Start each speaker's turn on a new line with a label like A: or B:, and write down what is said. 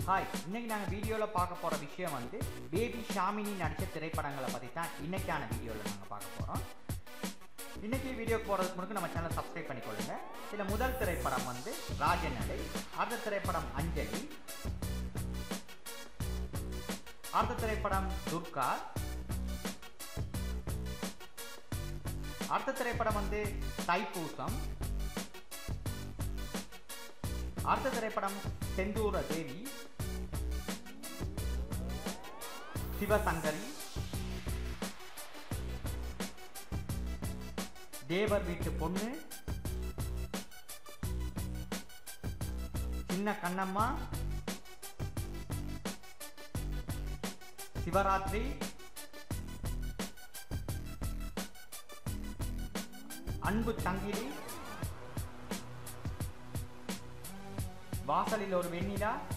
A: hi இன்னைக்கு நாங்கள் வீடியோவில் பார்க்க போகிற விஷயம் வந்து பேபி ஷாமினி நடித்த திரைப்படங்களை பற்றி தான் இன்னைக்கான வீடியோவில் நாங்கள் பார்க்க போகிறோம் இன்னைக்கு வீடியோக்கு போகிறதுக்கு முன்னாடி நம்ம சேனலை சப்ஸ்கிரைப் பண்ணிக்கொள்ளுங்க இதில் முதல் திரைப்படம் வந்து ராஜன் நடை அடுத்த திரைப்படம் அஞ்சலி அடுத்த திரைப்படம் துர்கா அடுத்த திரைப்படம் வந்து தைப்பூசம் அடுத்த திரைப்படம் செந்தூர தேவி சிவசங்கரி தேவர் வீட்டு பொண்ணு சின்ன கண்ணம்மா சிவராத்திரி அன்பு சங்கிலி வாசலில் ஒரு வெண்ணிலா